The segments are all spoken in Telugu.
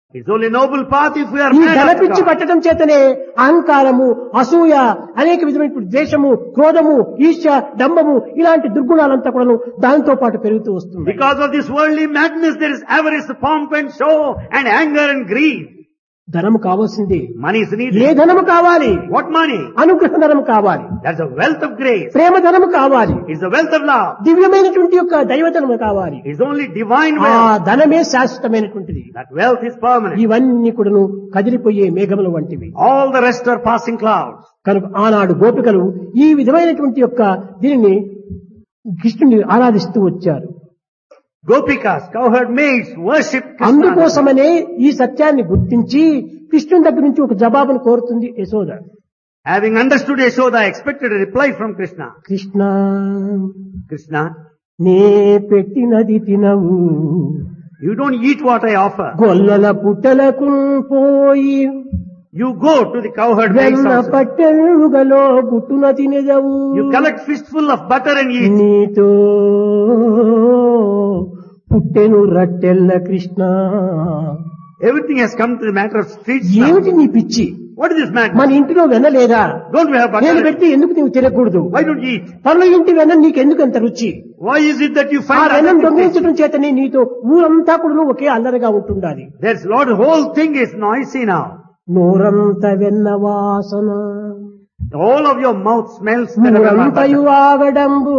It's only noble path if we are ఈ mad of ధనపిచ్చి God. పట్టడం చేతనే అహంకారము అసూయ అనేక విధమైనటువంటి ద్వేషము క్రోధము ఈర్ష్య డంబము ఇలాంటి దుర్గుణాలంతా కూడా దానితో పాటు పెరుగుతూ వస్తుంది Because of this worldly madness, there is avarice, pomp and show, and anger and greed. ధనము కావాల్సింది Money is ఏ needed. ధనము కావాలి What money? అనుగ్రహ ధనము కావాలి That's a wealth of grace. ప్రేమ ధనము కావాలి It's the wealth of love. దివ్యమైనటువంటి యొక్క దైవధనము కావాలి It's only divine ఆ wealth. ధనమే శాశ్వతమైనటువంటిది That wealth is permanent. ఇవన్నీ కూడాను కదిలిపోయే మేఘముల వంటివి All the rest are passing clouds. కనుక ఆనాడు గోపికలు ఈ విధమైనటువంటి యొక్క దీనిని కృష్ణుని ఆరాధిస్తూ వచ్చారు Gopikas, cowherd maids, worship Krishna. అందుకోసమనే ఈ సత్యాన్ని గుర్తించి కృష్ణుని దగ్గర నుంచి ఒక జవాబును కోరుతుంది Yashoda Having understood Yashoda, I expected a reply from Krishna. Krishna Krishna, నే పెట్టినది తినవు you don't eat what I offer. గొల్లల పుట్టలకు పోయి You go to the cowherd maids వెన్న house. పట్టెలుగలో గుట్టున తినదవు You collect fistful of butter and eat. నీతో పుట్టెను రట్టెల్ల Krishna Everything has come to the matter of streets now. ఏమిటి నీ పిచ్చి What is this madness? మన ఇంటిలో వెన్న లేదా Don't we have నేను butter? పెడితే ఎందుకు నువ్వు తినకూడదు Why don't you eat? పనుల ఇంటి వెన్న నీకు ఎందుకు అంత రుచి Why is it that you ఆ find other వెన్నం things? దొంగిలించడం చేతనే నీతో ఊరంతా కూడా ఒకే అల్లరిగా ఉంటుండాలి There's lot, the whole thing is noisy now. నూరంత వెన్న వాసన All of your mouth smells better than my ఊరంతయు butter. ఆగడంబు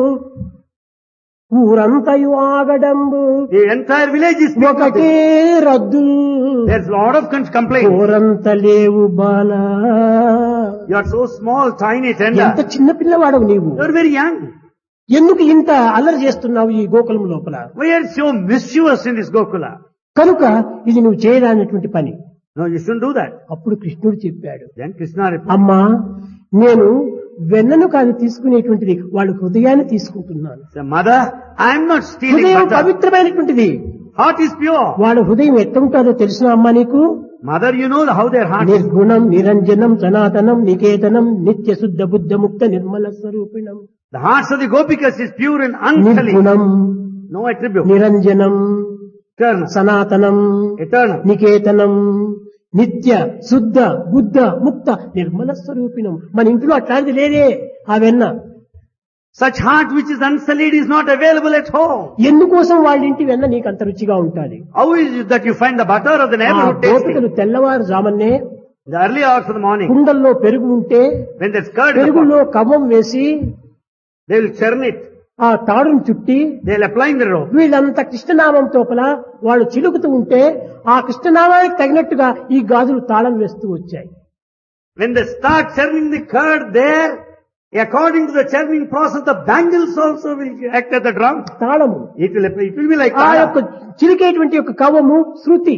ఊరంతయు ఆగడంబు The entire village is filled with ఒకటే it. రద్దు There's lot of con- complaints. ఊరంత లేవు బాల You are so small, tiny, ఎంత tender. చిన్న పిల్లవాడవు నీవు You are very young. ఎందుకు ఇంత అల్లరి చేస్తున్నావు ఈ గోకులం లోపల Why are you so mischievous in this Gokula? కనుక ఇది నువ్వు చేయరానటువంటి పని No, you shouldn't do that. అప్పుడు కృష్ణుడు చెప్పాడు Then Krishna replied, అమ్మా నేను వెన్నను కాదు తీసుకునేటువంటిది వాళ్ళ హృదయాన్ని తీసుకుంటున్నాను "Say, Mother, I am not stealing హృదయం butter. పవిత్రమైనటువంటిది Heart is pure. వాళ్ళ హృదయం ఎట్లుంటుందో తెలిసిన అమ్మా నీకు Mother, you know how their heart is. నిర్గుణం నిరంజనం సనాతనం నికేతనం నిత్య శుద్ధ బుద్ధ ముక్త Nirmala స్వరూపిణం The hearts of the Gopikas is pure and unsullied. నిర్గుణం No attribute. నిరంజనం Eternal. సనాతనం Eternal. నికేతనం నిత్య శుద్ధ బుద్ధ ముక్త నిర్మల స్వరూపిణం మన ఇంట్లో అట్లాంటిది లేదే ఆ వెన్న Such heart which is unsullied is not available at home. ఎందుకోసం వాళ్ళ ఇంటి వెన్న నీకు అంత రుచిగా ఉంటుంది How is it that you find the butter of the ఆ neighborhood tasty? గోపికలు తెల్లవారుజామునే The early hours of the morning, కుండల్లో పెరుగు ఉంటే when there's curd, in the పెరుగులో pot, కవ్వం వేసి they will churn it. ఆ తాడును చుట్టి They'll apply in the rope. వీళ్ళంతా కృష్ణనామం తోపల వాళ్ళు చిలుకుతూ ఉంటే ఆ కృష్ణనామానికి తగినట్టుగా ఈ గాజులు తాళం వేస్తూ వచ్చాయి When they start churning the curd there, according to the churning process, the bangles also will act as the drum. తాళము It will, it will be like ఆ యొక్క that. చిలికేటువంటి యొక్క కవ్వము శృతి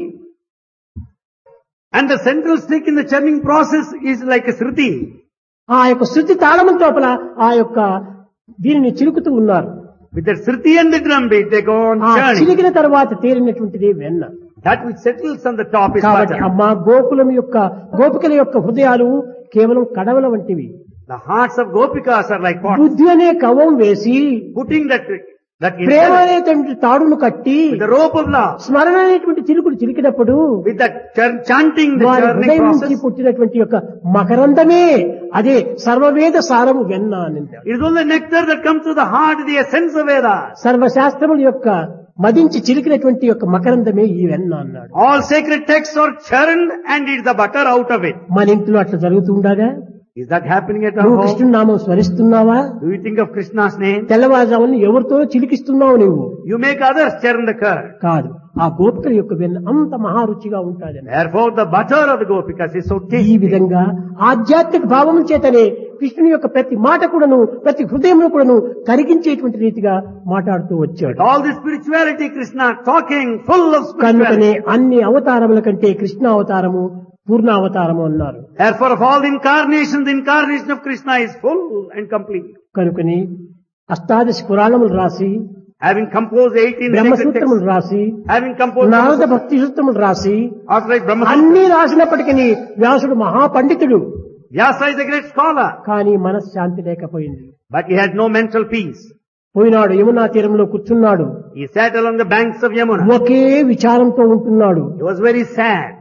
And the central stick in the churning process is like a sruti. ఆ యొక్క శృతి తాళము తోపల ఆ యొక్క దీనిని చిలుకుతూ ఉన్నారు With the sruti and the drum beat, they go on ఆ churning. చిలికిన తర్వాత తేలినటువంటిది వెన్న That which settles on the top is కాబట్టి butter. అమ్మ గోకులం యొక్క గోపికల యొక్క హృదయాలు కేవలం కడవల వంటివి The hearts of Gopikas are like pots. బుద్ధి అనే కవం వేసి Putting that, that Prema incense అనేటువంటి తాడును కట్టి with the rope of love, స్మరణ అనేటువంటి చిలుకులు చిలికినప్పుడు with that chur- chanting, the వారి churning హృదయం నుంచి process. పుట్టినటువంటి యొక్క మకరందమే అదే సర్వవేద సారము వెన్న అని It is only nectar that comes to the heart, the essence of Vedas. సర్వశాస్త్రముల యొక్క మదించి చిలికినటువంటి యొక్క మకరందమే ఈ వెన్న అన్నాడు All sacred texts are churned and it's the butter out of it. మన ఇంట్లో అట్లా జరుగుతుండగా Is that happening at our నువ్వు home? కృష్ణుని నామం స్మరిస్తున్నావా Do you think of Krishna's name? తెల్లవారుజామున ఎవరితో చిలికిస్తున్నావు నువ్వు You make others churn the curd. కాదు ఆ గోపికల యొక్క వెన్న అంత మహారుచిగా ఉంటాదని Therefore the butter of the Gopikas is so ఈ tasty. విధంగా ఆధ్యాత్మిక భావం చేతనే కృష్ణుని యొక్క ప్రతి మాట కూడాను ప్రతి హృదయంలో కూడాను కరిగించేటువంటి రీతిగా మాట్లాడుతూ వచ్చాడు All the spirituality, Krishna talking full of కనుకనే spirituality. అన్ని అవతారముల కంటే కృష్ణ అవతారము పూర్ణ అవతారము అన్నారు Therefore of all the incarnations, the incarnation of Krishna is full and complete. కనుకని అష్టాదశ పురాణములు రాసి Having composed 18 sacred బ్రహ్మసూత్రములు texts, రాసి having composed నారద భక్తి సూత్రములు రాసి after like Brahma అన్ని రాసినప్పటికీ వ్యాసుడు మహాపండితుడు Vyasa is a great scholar, కానీ మనశ్శాంతి లేకపోయింది but he had no mental peace. పోయినాడు యమునా తీరంలో కూర్చున్నాడు He sat along the banks of Yamuna. ఒకే విచారంతో ఉంటున్నాడు He was very sad.